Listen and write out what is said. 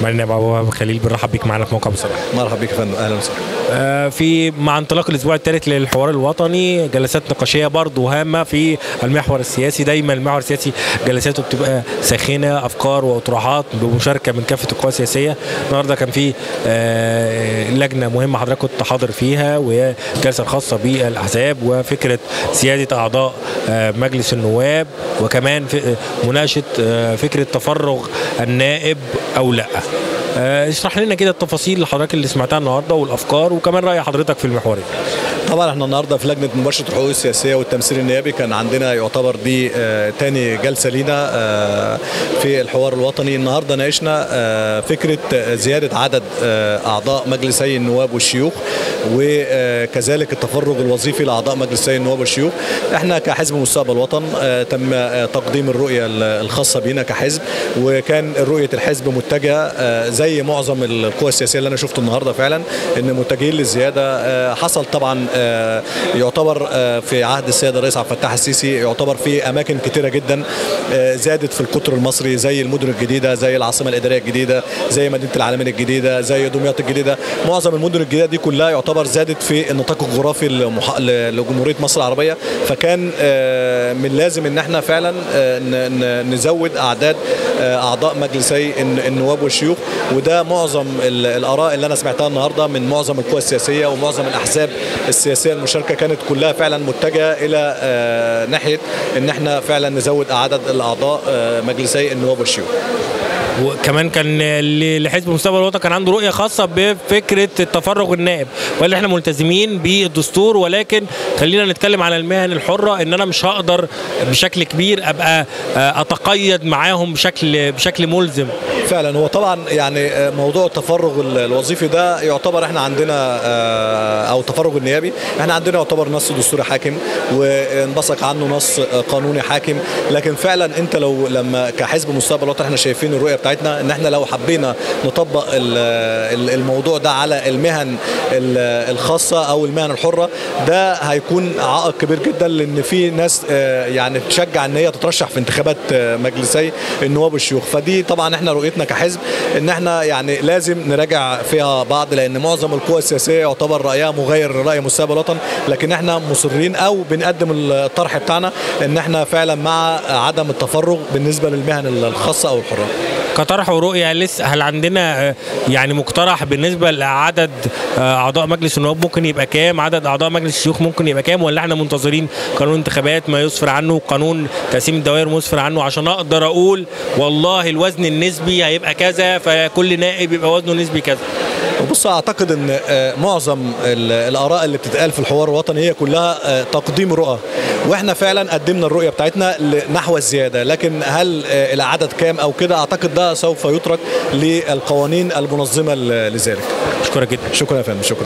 معالي ابو وهاب خليل بنرحب بيك معانا في موقع بصراحه مرحبا بك يا فندم اهلا وسهلا آه، في مع انطلاق الاسبوع الثالث للحوار الوطني جلسات نقاشيه برضه هامه في المحور السياسي دايما المحور السياسي جلساته بتبقى ساخنه افكار واطروحات بمشاركه من كافه القوى السياسيه النهارده كان في آه، لجنه مهمه حضرتك كنت حاضر فيها وهي الجلسه الخاصه بالاحزاب وفكره سياده اعضاء آه، مجلس النواب وكمان في- مناقشه آه، فكره تفرغ النائب او لا آه، اشرح لنا كده التفاصيل اللي حضرتك اللي سمعتها النهارده والافكار وكمان راي حضرتك في المحورين طبعا احنا النهارده في لجنه مباشره الحقوق السياسيه والتمثيل النيابي كان عندنا يعتبر دي آه تاني جلسه لينا آه في الحوار الوطني النهارده ناقشنا آه فكره آه، زياده عدد آه اعضاء مجلسي النواب والشيوخ وكذلك التفرغ الوظيفي لاعضاء مجلسي النواب والشيوخ احنا كحزب مستقبل وطن آه تم آه تقديم الرؤيه الخاصه بينا كحزب وكان رؤيه الحزب متجهه آه زي معظم القوى السياسيه اللي انا شفته النهارده فعلا ان متجهين للزياده آه حصل طبعا آه يعتبر آه في عهد السيد الرئيس عبد الفتاح السيسي يعتبر في اماكن كتيره جدا آه زادت في القطر المصري زي المدن الجديده زي العاصمه الاداريه الجديده زي مدينه العالمين الجديده زي دمياط الجديده معظم المدن الجديده دي كلها يعتبر زادت في النطاق الجغرافي المح... ل- لجمهوريه مصر العربيه فكان آه من لازم ان احنا فعلا آه ن- ن- نزود اعداد آه اعضاء مجلسي الن- النواب والشيوخ وده معظم ال- الاراء اللي انا سمعتها النهارده من معظم القوى السياسيه ومعظم الاحزاب السياسيه المشاركه كانت كلها فعلا متجهه الى آه، ناحيه ان احنا فعلا نزود عدد الاعضاء آه، مجلسي النواب والشيوخ وكمان كان ل- لحزب مستقبل الوطن كان عنده رؤيه خاصه بفكره التفرغ النائب ولا احنا ملتزمين بالدستور ولكن خلينا نتكلم على المهن الحره ان انا مش هقدر بشكل كبير ابقى آه، اتقيد معاهم بشكل بشكل ملزم فعلا هو طبعا يعني آه، موضوع التفرغ ال- الوظيفي ده يعتبر احنا عندنا آه، او التفرغ النيابي احنا عندنا يعتبر نص دستوري حاكم وانبثق عنه نص آه، قانوني حاكم لكن فعلا انت لو لما كحزب مستقبل الوطن احنا شايفين الرؤيه بتاعتنا ان احنا لو حبينا نطبق ال- ال- الموضوع ده على المهن ال- الخاصه او المهن الحره ده هيكون عائق كبير جدا لان في ناس آه، يعني تشجع ان هي تترشح في انتخابات آه، مجلسي النواب والشيوخ فدي طبعا احنا رؤيتنا كحزب ان احنا يعني لازم نراجع فيها بعض لان معظم القوى السياسيه يعتبر رايها مغاير لراي مستقبل الوطن لكن احنا مصرين او بنقدم الطرح بتاعنا ان احنا فعلا مع عدم التفرغ بالنسبه للمهن الخاصه او الحره كطرح ورؤيه لسه هل عندنا آه، يعني مقترح بالنسبه لعدد آه، اعضاء مجلس النواب ممكن يبقى كام عدد اعضاء مجلس الشيوخ ممكن يبقى كام ولا احنا منتظرين قانون انتخابات ما يسفر عنه قانون تقسيم الدوائر مسفر عنه عشان اقدر اقول والله الوزن النسبي هيبقى كذا فكل نائب يبقى وزنه نسبي كذا بص اعتقد ان آه، معظم ال- الاراء اللي بتتقال في الحوار الوطني هي كلها آه، تقديم رؤى واحنا فعلا قدمنا الرؤيه بتاعتنا نحو الزياده لكن هل آه، العدد كام او كده اعتقد ده سوف يترك للقوانين المنظمه ل- لذلك اشكرك جدا شكرا يا فندم شكرا